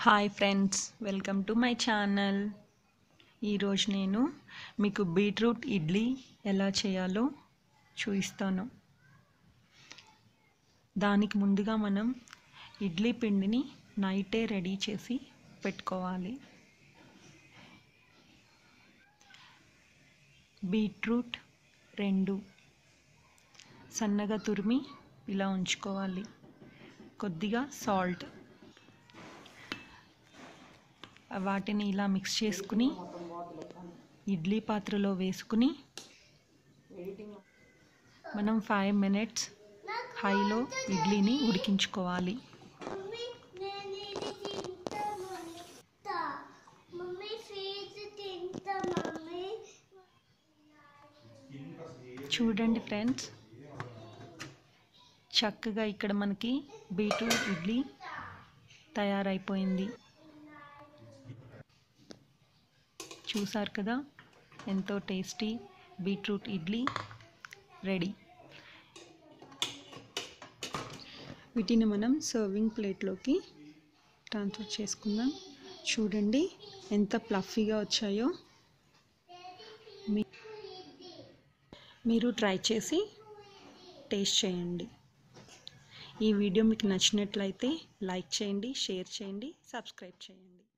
hi friends welcome to my channel ఈరోజు నేను మీకు బీట్రూట్ ఇడ్లీ ఎలా చేయాలో చూపిస్తాను దానికి ముందుగా మనం ఇడ్లీ పిండిని నైటే రెడీ చేసి పెట్టుకోవాలి బీట్రూట్ రెండు సన్నగా తురిమి ఇలా ఉంచుకోవాలి కొద్దిగా సాల్ట్ వాటిని ఇలా మిక్స్ చేసుకుని ఇడ్లీ పాత్రలో వేసుకుని మనం ఫైవ్ మినిట్స్ హైలో ఇడ్లీని ఉడికించుకోవాలి మమ్మీ నేను ఇది తింటా మమ్మీ తా మమ్మీ ఫీజ్ తింటా మమ్మీ చూడండి ఫ్రెండ్స్ చక్కగా ఇక్కడ మనకి బీట్రూట్ ఇడ్లీ తయారైపోయింది చూసారు కదా ఎంతో టేస్టీ బీట్రూట్ ఇడ్లీ రెడీ వీటిని మనం సర్వింగ్ ప్లేట్లోకి ట్రాన్స్ఫర్ చేసుకుందాం చూడండి ఎంత ప్లఫీగా వచ్చాయో మీ మీరు ట్రై చేసి టేస్ట్ చేయండి ఈ వీడియో మీకు నచ్చినట్లయితే లైక్ చేయండి షేర్ చేయండి సబ్స్క్రైబ్ చేయండి